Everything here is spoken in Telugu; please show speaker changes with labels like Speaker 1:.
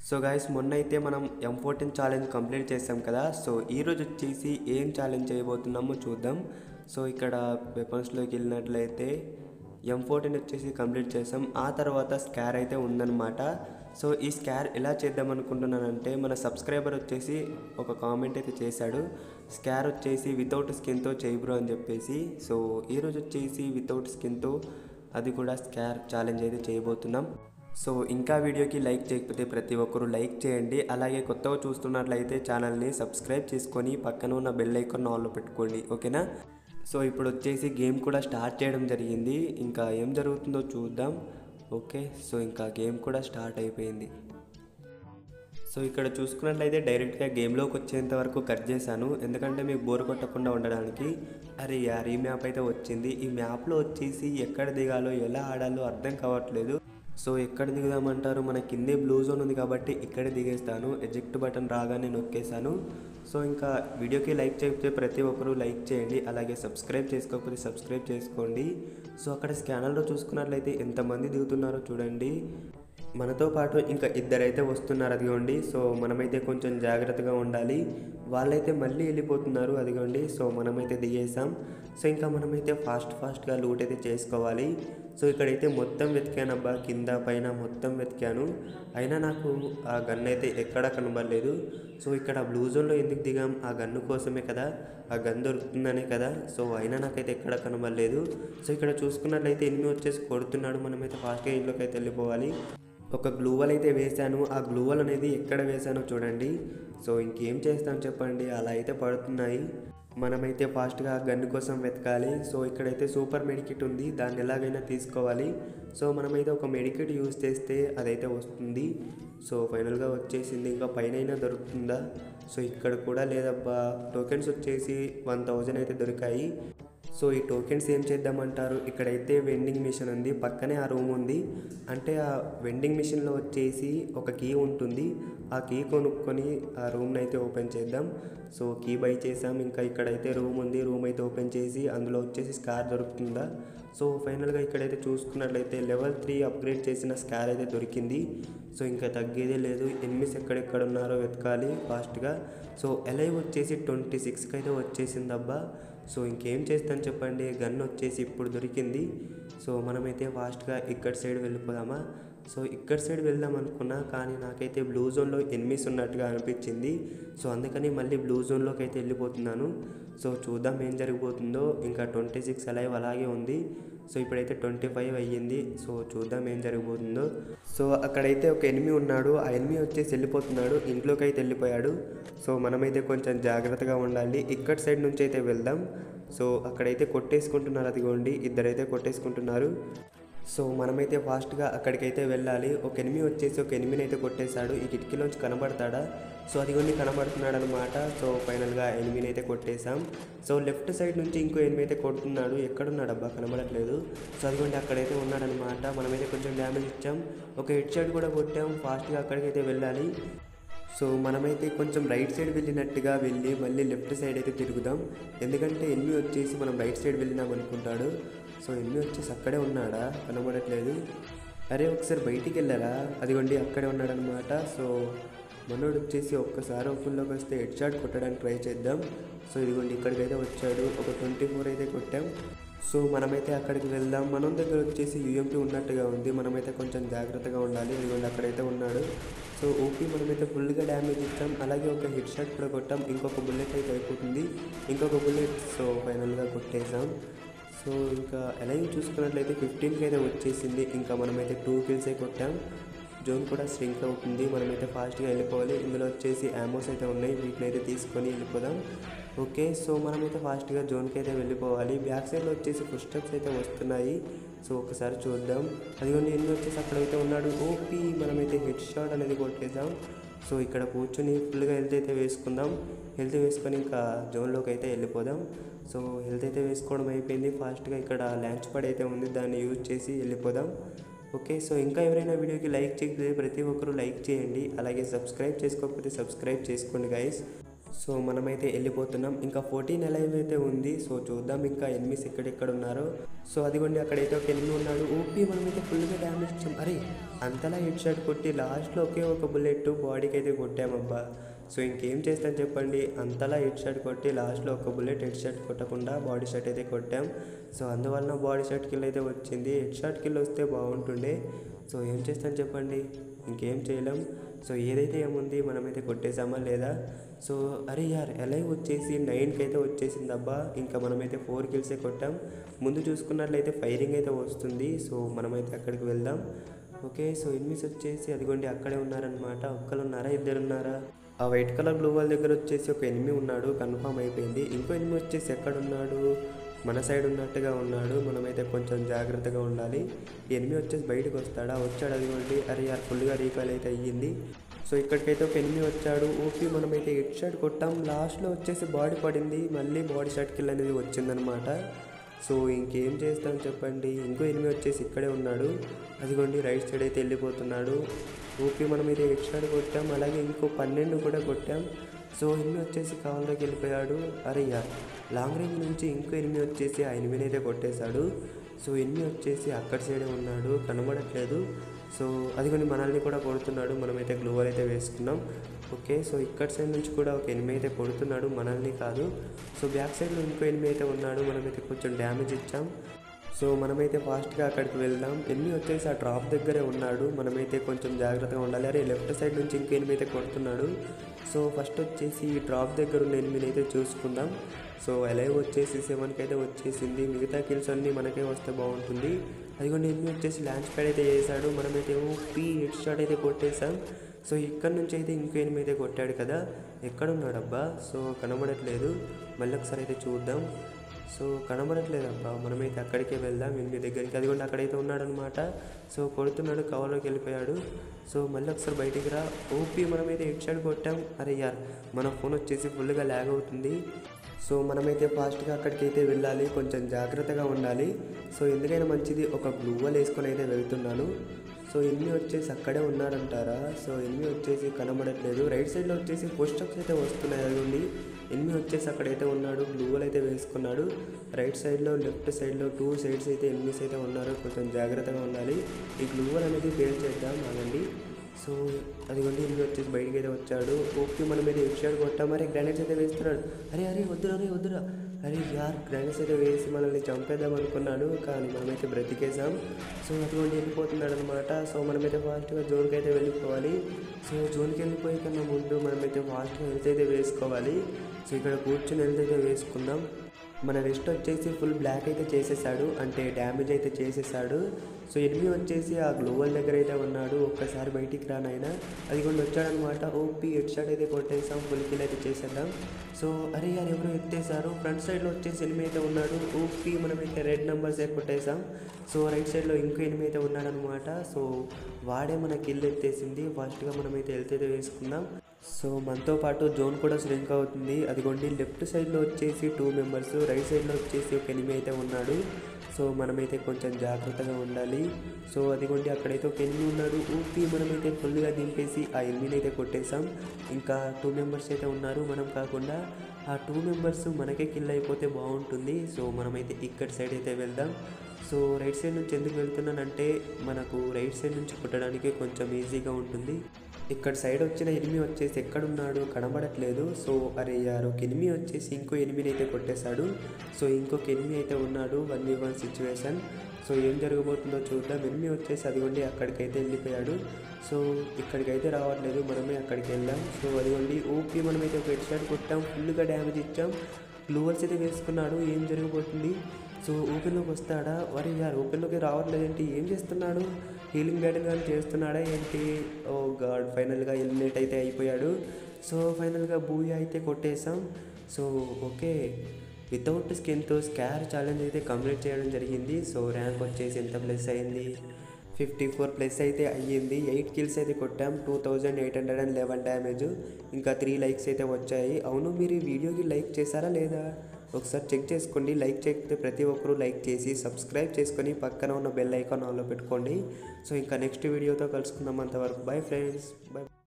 Speaker 1: సో గాయస్ మొన్న అయితే మనం ఎం ఫోర్టీన్ ఛాలెంజ్ కంప్లీట్ చేసాం కదా సో ఈరోజు వచ్చేసి ఏం ఛాలెంజ్ చేయబోతున్నామో చూద్దాం సో ఇక్కడ వెపన్స్లోకి వెళ్ళినట్లయితే ఎం ఫోర్టీన్ వచ్చేసి కంప్లీట్ చేసాం ఆ తర్వాత స్కార్ అయితే ఉందన్నమాట సో ఈ స్కార్ ఎలా చేద్దాం అనుకుంటున్నానంటే మన సబ్స్క్రైబర్ వచ్చేసి ఒక కామెంట్ అయితే చేశాడు స్కార్ వచ్చేసి వితౌట్ స్కిన్తో చేయబ్రో అని చెప్పేసి సో ఈరోజు వచ్చేసి వితౌట్ స్కిన్తో అది కూడా స్కార్ ఛాలెంజ్ అయితే చేయబోతున్నాం సో ఇంకా వీడియోకి లైక్ చేయకపోతే ప్రతి ఒక్కరూ లైక్ చేయండి అలాగే కొత్తగా చూస్తున్నట్లయితే ఛానల్ని సబ్స్క్రైబ్ చేసుకొని పక్కన ఉన్న బెల్ ఐకాన్ ఆన్లో పెట్టుకోండి ఓకేనా సో ఇప్పుడు వచ్చేసి గేమ్ కూడా స్టార్ట్ చేయడం జరిగింది ఇంకా ఏం జరుగుతుందో చూద్దాం ఓకే సో ఇంకా గేమ్ కూడా స్టార్ట్ అయిపోయింది సో ఇక్కడ చూసుకున్నట్లయితే డైరెక్ట్గా గేమ్లోకి వచ్చేంత వరకు కట్ చేశాను ఎందుకంటే మీకు బోర్ కొట్టకుండా ఉండడానికి అరే యార్ ఈ మ్యాప్ అయితే వచ్చింది ఈ మ్యాప్లో వచ్చేసి ఎక్కడ దిగాలో ఎలా ఆడాలో అర్థం కావట్లేదు సో ఎక్కడ దిగుదామంటారు మన కిందే బ్లూ జోన్ ఉంది కాబట్టి ఇక్కడే దిగేస్తాను ఎజెక్ట్ బటన్ రాగానే నొక్కేసాను సో ఇంకా వీడియోకి లైక్ చేయకపోతే ప్రతి ఒక్కరూ లైక్ చేయండి అలాగే సబ్స్క్రైబ్ చేసుకోకపోతే సబ్స్క్రైబ్ చేసుకోండి సో అక్కడ స్కానర్లో చూసుకున్నట్లయితే ఎంతమంది దిగుతున్నారో చూడండి మనతో పాటు ఇంకా ఇద్దరైతే వస్తున్నారు అదిగోండి సో మనమైతే కొంచెం జాగ్రత్తగా ఉండాలి వాళ్ళైతే మళ్ళీ వెళ్ళిపోతున్నారు అదిగోండి సో మనమైతే దిగేసాం సో ఇంకా మనమైతే ఫాస్ట్ ఫాస్ట్గా లూట్ అయితే చేసుకోవాలి సో ఇక్కడైతే మొత్తం వెతికానబ్బా కింద పైన మొత్తం వెతికాను అయినా నాకు ఆ గన్ అయితే ఎక్కడా కనబడలేదు సో ఇక్కడ బ్లూ జోన్లో ఎందుకు దిగాం ఆ గన్ను కోసమే కదా ఆ గన్ దొరుకుతుందనే కదా సో అయినా నాకైతే ఎక్కడ కనబడలేదు సో ఇక్కడ చూసుకున్నట్లయితే ఎన్ని వచ్చేసి కొడుతున్నాడు మనమైతే ఫాస్ట్గా ఇంట్లోకి అయితే వెళ్ళిపోవాలి ఒక గ్లూవల్ అయితే వేశాను ఆ గ్లూవల్ అనేది ఎక్కడ వేశానో చూడండి సో ఇంకేం చేస్తాం చెప్పండి అలా అయితే పడుతున్నాయి మనమైతే ఫాస్ట్గా గన్ను కోసం వెతకాలి సో ఇక్కడైతే సూపర్ మెడికిట్ ఉంది దాన్ని ఎలాగైనా తీసుకోవాలి సో మనమైతే ఒక మెడికిట్ యూజ్ చేస్తే అదైతే వస్తుంది సో ఫైనల్గా వచ్చేసింది ఇంకా పైన దొరుకుతుందా సో ఇక్కడ కూడా లేదబ్బా టోకెన్స్ వచ్చేసి వన్ థౌజండ్ అయితే దొరికాయి సో ఈ టోకెన్స్ ఏం చేద్దామంటారు ఇక్కడైతే వెండింగ్ మిషన్ ఉంది పక్కనే ఆ రూమ్ ఉంది అంటే ఆ వెండింగ్ మిషన్లో వచ్చేసి ఒక కీ ఉంటుంది ఆ కీ కొనుక్కొని ఆ రూమ్ని అయితే ఓపెన్ చేద్దాం సో కీ బై చేసాం ఇంకా ఇక్కడైతే రూమ్ ఉంది రూమ్ అయితే ఓపెన్ చేసి అందులో వచ్చేసి స్కార్ దొరుకుతుందా సో ఫైనల్గా ఇక్కడైతే చూసుకున్నట్లయితే లెవెల్ త్రీ అప్గ్రేడ్ చేసిన స్కార్ అయితే దొరికింది సో ఇంకా తగ్గేదే లేదు ఎనిమిస్ ఎక్కడెక్కడ ఉన్నారో వెతకాలి ఫాస్ట్గా సో ఎలైవ్ వచ్చేసి ట్వంటీ సిక్స్కి అయితే వచ్చేసిందబ్బా సో ఇంకేం చేస్తాను చెప్పండి గన్ వచ్చేసి ఇప్పుడు దొరికింది సో మనమైతే ఫాస్ట్గా ఇక్కడ సైడ్ వెళ్ళిపోదామా సో ఇక్కడ సైడ్ వెళ్దాం అనుకున్నా కానీ నాకైతే బ్లూ జోన్లో ఎనిమిస్ ఉన్నట్టుగా అనిపించింది సో అందుకని మళ్ళీ బ్లూ జోన్లోకి అయితే వెళ్ళిపోతున్నాను సో చూద్దాం ఏం జరిగిపోతుందో ఇంకా ట్వంటీ సిక్స్ అలైవ్ అలాగే ఉంది సో ఇప్పుడైతే ట్వంటీ ఫైవ్ అయ్యింది సో చూద్దాం ఏం జరగబోతుందో సో అక్కడైతే ఒక ఎనిమి ఉన్నాడు ఆ ఎనిమి వచ్చేసి వెళ్ళిపోతున్నాడు ఇంట్లోకి అయితే వెళ్ళిపోయాడు సో మనమైతే కొంచెం జాగ్రత్తగా ఉండాలి ఇక్కడ సైడ్ నుంచి అయితే వెళ్దాం సో అక్కడైతే కొట్టేసుకుంటున్నారు అదిగోండి ఇద్దరైతే కొట్టేసుకుంటున్నారు సో మనమైతే ఫాస్ట్గా అక్కడికైతే వెళ్ళాలి ఒక ఎనిమి వచ్చేసి ఒక ఎనిమిని అయితే కొట్టేశాడు ఈ కిటికీలోంచి కనబడతాడా సో అదిగోండి కనబడుతున్నాడు అనమాట సో ఫైనల్గా ఎనిమిని అయితే కొట్టేశాం సో లెఫ్ట్ సైడ్ నుంచి ఇంకో ఎనిమి అయితే కొడుతున్నాడు ఎక్కడున్నాడు అబ్బా కనబడట్లేదు సో అదిగోండి అక్కడైతే ఉన్నాడనమాట మనమైతే కొంచెం డ్యామేజ్ ఇచ్చాం ఒక హెడ్ షాట్ కూడా కొట్టాం ఫాస్ట్గా అక్కడికైతే వెళ్ళాలి సో మనమైతే కొంచెం రైట్ సైడ్ వెళ్ళినట్టుగా వెళ్ళి మళ్ళీ లెఫ్ట్ సైడ్ అయితే తిరుగుదాం ఎందుకంటే ఎన్ని వచ్చేసి మనం రైట్ సైడ్ వెళ్ళినాం అనుకుంటాడు సో ఎన్ని వచ్చేసి అక్కడే ఉన్నాడా కనబడట్లేదు అరే ఒకసారి బయటికి వెళ్ళారా అదిగోండి అక్కడే ఉన్నాడనమాట సో మనోడు వచ్చేసి ఒక్కసారి ఓపెన్లోకి వస్తే హెడ్ షాట్ కొట్టడానికి ట్రై చేద్దాం సో ఇదిగోండి ఇక్కడికైతే వచ్చాడు ఒక ట్వంటీ ఫోర్ అయితే కొట్టాం సో మనమైతే అక్కడికి వెళ్దాం మనం దగ్గర వచ్చేసి యూఎంపీ ఉన్నట్టుగా ఉంది మనమైతే కొంచెం జాగ్రత్తగా ఉండాలి ఇదిగోండి అక్కడైతే ఉన్నాడు సో ఓపీ మనమైతే ఫుల్గా డ్యామేజ్ ఇచ్చాం అలాగే ఒక హిట్ షాట్ కూడా కొట్టాం ఇంకొక బుల్లెట్ అయితే అయిపోతుంది ఇంకొక బుల్లెట్ సో ఫైనల్గా కొట్టేసాం సో ఇంకా ఎలా చూసుకున్నట్లయితే ఫిఫ్టీన్కి అయితే వచ్చేసింది ఇంకా మనమైతే టూ కిల్సే కొట్టాం జోన్ కూడా స్ట్రింక్ అవుతుంది మనమైతే ఫాస్ట్గా వెళ్ళిపోవాలి ఇందులో వచ్చేసి యామోస్ అయితే ఉన్నాయి వీటిని అయితే తీసుకొని వెళ్ళిపోదాం ఓకే సో మనమైతే ఫాస్ట్గా జోన్కి అయితే వెళ్ళిపోవాలి బ్యాక్ సైడ్లో వచ్చేసి ఫుడ్ స్టెప్స్ అయితే వస్తున్నాయి సో ఒకసారి చూద్దాం అదిగోండి ఎన్ని వచ్చేసి అక్కడైతే ఉన్నాడు ఓపీ మనమైతే హెడ్ షాట్ అనేది కొట్టేద్దాం సో ఇక్కడ కూర్చొని ఫుల్గా హెల్త్ అయితే వేసుకుందాం హెల్త్ వేసుకొని ఇంకా జోన్లోకి అయితే వెళ్ళిపోదాం సో హెల్త్ అయితే వేసుకోవడం అయిపోయింది ఫాస్ట్గా ఇక్కడ ల్యాంచ్ పడ్ అయితే ఉంది దాన్ని యూజ్ చేసి వెళ్ళిపోదాం ఓకే సో ఇంకా ఎవరైనా వీడియోకి లైక్ చేయకపోతే ప్రతి ఒక్కరూ లైక్ చేయండి అలాగే సబ్స్క్రైబ్ చేసుకోకపోతే సబ్స్క్రైబ్ చేసుకోండి గైస్ సో మనమైతే వెళ్ళిపోతున్నాం ఇంకా ఫోర్టీన్ ఎలైవ్ అయితే ఉంది సో చూద్దాం ఇంకా ఎనిమిస్ ఎక్కడెక్కడ ఉన్నారో సో అదిగోండి అక్కడైతే ఒక ఎనిమిది ఉన్నాడు ఊపి మనమైతే ఫుల్గా డ్యామేజ్ ఇచ్చాం అరే అంతలా హెడ్ షాట్ కొట్టి లాస్ట్లో ఒకే ఒక బుల్లెట్ బాడీకి అయితే కొట్టామబ్బా సో ఇంకేం చేస్తాను చెప్పండి అంతలా హెడ్ షాట్ కొట్టి లాస్ట్లో ఒక బుల్లెట్ హెడ్ షాట్ కొట్టకుండా బాడీ షాట్ అయితే కొట్టాం సో అందువలన బాడీ షాట్ కిల్ అయితే వచ్చింది హెడ్ షాట్ కిల్ వస్తే బాగుంటుండే సో ఏం చేస్తాను చెప్పండి ఇంకేం చేయలేం సో ఏదైతే ఏముంది మనమైతే కొట్టేసామా లేదా సో అరే యార్ ఎలైవ్ వచ్చేసి నైన్కి అయితే వచ్చేసింది అబ్బా ఇంకా మనమైతే ఫోర్ కిల్సే కొట్టాం ముందు చూసుకున్నట్లయితే ఫైరింగ్ అయితే వస్తుంది సో మనమైతే అక్కడికి వెళ్దాం ఓకే సో ఎనిమిస్ వచ్చేసి అదిగోండి అక్కడే ఉన్నారనమాట ఒక్కరు ఉన్నారా ఇద్దరు ఉన్నారా ఆ వైట్ కలర్ బ్లూ వాల్ దగ్గర వచ్చేసి ఒక ఎనిమి ఉన్నాడు కన్ఫామ్ అయిపోయింది ఇంకో ఎనిమి వచ్చేసి ఎక్కడ ఉన్నాడు మన సైడ్ ఉన్నట్టుగా ఉన్నాడు మనమైతే కొంచెం జాగ్రత్తగా ఉండాలి ఈ ఎనిమి వచ్చేసి బయటకు వస్తాడా వచ్చాడు అదిగోండి అరే యార్ ఫుల్గా రీకాల్ అయితే అయ్యింది సో ఇక్కడికైతే ఒక ఎనిమి వచ్చాడు ఊపి మనమైతే హెడ్ షాట్ కొట్టాం లాస్ట్లో వచ్చేసి బాడీ పడింది మళ్ళీ బాడీ షాట్ కిల్ అనేది వచ్చిందనమాట సో ఇంకేం చేస్తాం చెప్పండి ఇంకో ఎనిమి వచ్చేసి ఇక్కడే ఉన్నాడు అదిగోండి రైట్ సైడ్ అయితే వెళ్ళిపోతున్నాడు ఊపి మనం అయితే హెడ్ షాట్ కొట్టాం అలాగే ఇంకో పన్నెండు కూడా కొట్టాం సో ఎనిమి వచ్చేసి కావాలకి వెళ్ళిపోయాడు అరే యార్ లాంగ్ రేంజ్ నుంచి ఇంకో ఎనిమి వచ్చేసి ఆ ఎనిమిని అయితే కొట్టేశాడు సో ఎనిమి వచ్చేసి అక్కడి సైడే ఉన్నాడు కనబడట్లేదు సో అదిగోని మనల్ని కూడా కొడుతున్నాడు మనమైతే గ్లోవర్ అయితే వేసుకున్నాం ఓకే సో ఇక్కడ సైడ్ నుంచి కూడా ఒక ఎనిమి అయితే కొడుతున్నాడు మనల్ని కాదు సో బ్యాక్ సైడ్లో ఇంకో ఎనిమి అయితే ఉన్నాడు మనమైతే కొంచెం డ్యామేజ్ ఇచ్చాం సో మనమైతే ఫాస్ట్గా అక్కడికి వెళ్దాం ఎన్ని వచ్చేసి ఆ డ్రాప్ దగ్గరే ఉన్నాడు మనమైతే కొంచెం జాగ్రత్తగా ఉండాలి అరే లెఫ్ట్ సైడ్ నుంచి ఇంకో ఎనిమిది అయితే కొడుతున్నాడు సో ఫస్ట్ వచ్చేసి ఈ డ్రాప్ దగ్గర ఉన్న ఎనిమిది అయితే చూసుకుందాం సో ఎలైవ్ వచ్చేసి సెవెన్కి అయితే వచ్చేసింది మిగతా కిల్స్ అన్నీ మనకే వస్తే బాగుంటుంది అదిగోండి ఎనిమిది వచ్చేసి ల్యాంచ్ ప్యాడ్ అయితే చేశాడు మనమైతే పీ హెడ్ షాట్ అయితే కొట్టేశాం సో ఇక్కడ నుంచి అయితే ఇంకో ఎనిమిది అయితే కొట్టాడు కదా ఎక్కడున్నాడబ్బా సో కనబడట్లేదు మళ్ళీ ఒకసారి అయితే చూద్దాం సో కనబడట్లేదు అబ్బా మనమైతే అక్కడికే వెళ్దాం ఎనిమిది దగ్గరికి అదిగోండి అక్కడైతే ఉన్నాడనమాట సో కొడుతున్నాడు కవర్లోకి వెళ్ళిపోయాడు సో మళ్ళీ ఒకసారి బయటికి రా ఓపీ మనమైతే హెడ్ షాట్ కొట్టాం అరే యార్ మన ఫోన్ వచ్చేసి ఫుల్గా ల్యాగ్ అవుతుంది సో మనమైతే ఫాస్ట్గా అక్కడికి అయితే వెళ్ళాలి కొంచెం జాగ్రత్తగా ఉండాలి సో ఎందుకైనా మంచిది ఒక గ్లూవల్ వేసుకొని అయితే వెళ్తున్నాను సో ఎన్ని వచ్చేసి అక్కడే ఉన్నారంటారా సో ఎన్ని వచ్చేసి కనబడట్లేదు రైట్ సైడ్లో వచ్చేసి పోస్టప్స్ అయితే వస్తున్నాయి అదిగోండి ఎన్ని వచ్చేసి అక్కడైతే ఉన్నాడు గ్లూవల్ అయితే వేసుకున్నాడు రైట్ సైడ్లో లెఫ్ట్ సైడ్లో టూ సైడ్స్ అయితే ఎనిమిస్ అయితే ఉన్నారు కొంచెం జాగ్రత్తగా ఉండాలి ఈ గ్లూవల్ అనేది పేర్ చేద్దాం ఆగండి సో అదిగోండి ఇల్లు వచ్చేసి బయటికి అయితే వచ్చాడు ఓకే మనం మీద హెడ్ కొట్టాం మరి గ్రానైట్స్ అయితే వేస్తున్నాడు అరే అరే వద్దురా అరే వద్దురా అరే యార్ గ్రానైట్స్ అయితే వేసి మనల్ని చంపేద్దాం అనుకున్నాడు కానీ మనమైతే బ్రతికేసాం సో అదిగోండి వెళ్ళిపోతున్నాడు అనమాట సో మనమైతే ఫాస్ట్గా జోన్కి అయితే వెళ్ళిపోవాలి సో జోన్కి వెళ్ళిపోయే కన్నా ముందు మనమైతే ఫాస్ట్గా హెల్త్ అయితే వేసుకోవాలి సో ఇక్కడ కూర్చొని హెల్త్ అయితే వేసుకుందాం మన వెస్ట్ వచ్చేసి ఫుల్ బ్లాక్ అయితే చేసేసాడు అంటే డ్యామేజ్ అయితే చేసేసాడు సో ఎనిమి వచ్చేసి ఆ గ్లోవల్ దగ్గర అయితే ఉన్నాడు ఒక్కసారి బయటికి రానైనా అది కూడా వచ్చాడనమాట ఓపీ హెడ్ షాట్ అయితే కొట్టేసాం ఫుల్ కిల్ అయితే చేసేద్దాం సో అరే యార్ ఎవరో ఎత్తేసారు ఫ్రంట్ సైడ్లో వచ్చేసి ఎనిమి అయితే ఉన్నాడు ఓపీ మనమైతే రెడ్ నెంబర్స్ అయితే కొట్టేసాం సో రైట్ సైడ్లో ఇంకో ఎనిమి అయితే ఉన్నాడనమాట సో వాడే మన కిల్ ఎత్తేసింది ఫస్ట్గా మనమైతే హెల్త్ అయితే వేసుకుందాం సో మనతో పాటు జోన్ కూడా శ్రింక్ అవుతుంది అదిగోండి లెఫ్ట్ సైడ్లో వచ్చేసి టూ మెంబర్స్ రైట్ సైడ్లో వచ్చేసి ఒక ఎనిమి అయితే ఉన్నాడు సో మనమైతే కొంచెం జాగ్రత్తగా ఉండాలి సో అదిగోండి అక్కడైతే ఒక ఎనిమి ఉన్నాడు ఊపి మనమైతే ఫుల్గా దింపేసి ఆ ఎనిమిని అయితే కొట్టేసాం ఇంకా టూ మెంబర్స్ అయితే ఉన్నారు మనం కాకుండా ఆ టూ మెంబర్స్ మనకే కిల్ అయిపోతే బాగుంటుంది సో మనమైతే ఇక్కడ సైడ్ అయితే వెళ్దాం సో రైట్ సైడ్ నుంచి ఎందుకు వెళ్తున్నానంటే మనకు రైట్ సైడ్ నుంచి కొట్టడానికి కొంచెం ఈజీగా ఉంటుంది ఇక్కడ సైడ్ వచ్చిన ఎనిమి వచ్చేసి ఎక్కడున్నాడు కనబడట్లేదు సో అరే యార్ ఒక ఎనిమి వచ్చేసి ఇంకో ఎనిమిని అయితే కొట్టేశాడు సో ఇంకొక ఎనిమి అయితే ఉన్నాడు one v one situation so ఏం జరగబోతుందో చూద్దాం ఎనిమి వచ్చేసి అదిగోండి అక్కడికైతే వెళ్ళిపోయాడు సో ఇక్కడికైతే రావట్లేదు మనమే అక్కడికి వెళ్దాం సో అదిగోండి ఓపీ మనమైతే ఒక హెడ్ షాట్ కొట్టాం ఫుల్గా డ్యామేజ్ ఇచ్చాం గ్లూవర్స్ అయితే వేసుకున్నాడు ఏం జరగబోతుంది సో ఓపెన్లోకి వస్తాడా వరి యార్ ఓపెన్లోకి రావట్లేదు ఏంటి ఏం చేస్తున్నాడు హీలింగ్ బ్యాటింగ్ కానీ చేస్తున్నాడా ఏంటి ఓ గాడ్ ఫైనల్గా ఎలిమినేట్ అయితే అయిపోయాడు సో ఫైనల్గా బూయా అయితే కొట్టేసాం సో ఓకే వితౌట్ స్కిన్తో స్కార్ ఛాలెంజ్ అయితే కంప్లీట్ చేయడం జరిగింది సో ర్యాంక్ వచ్చేసి ఎంత ప్లస్ అయింది ఫిఫ్టీ ఫోర్ ప్లస్ అయితే అయ్యింది ఎయిట్ కిల్స్ అయితే కొట్టాం two thousand eight hundred and eleven damage ఇంకా త్రీ లైక్స్ అయితే వచ్చాయి అవును మీరు ఈ వీడియోకి లైక్ చేశారా లేదా ఒకసారి చెక్ చేసుకోండి లైక్ చేయకపోతే ప్రతి ఒక్కరూ లైక్ చేసి సబ్స్క్రైబ్ చేసుకొని పక్కన ఉన్న బెల్ ఐకాన్ ఆన్లో పెట్టుకోండి సో ఇంకా నెక్స్ట్ వీడియోతో కలుసుకుందాం అంతవరకు బాయ్ ఫ్రెండ్స్ బాయ్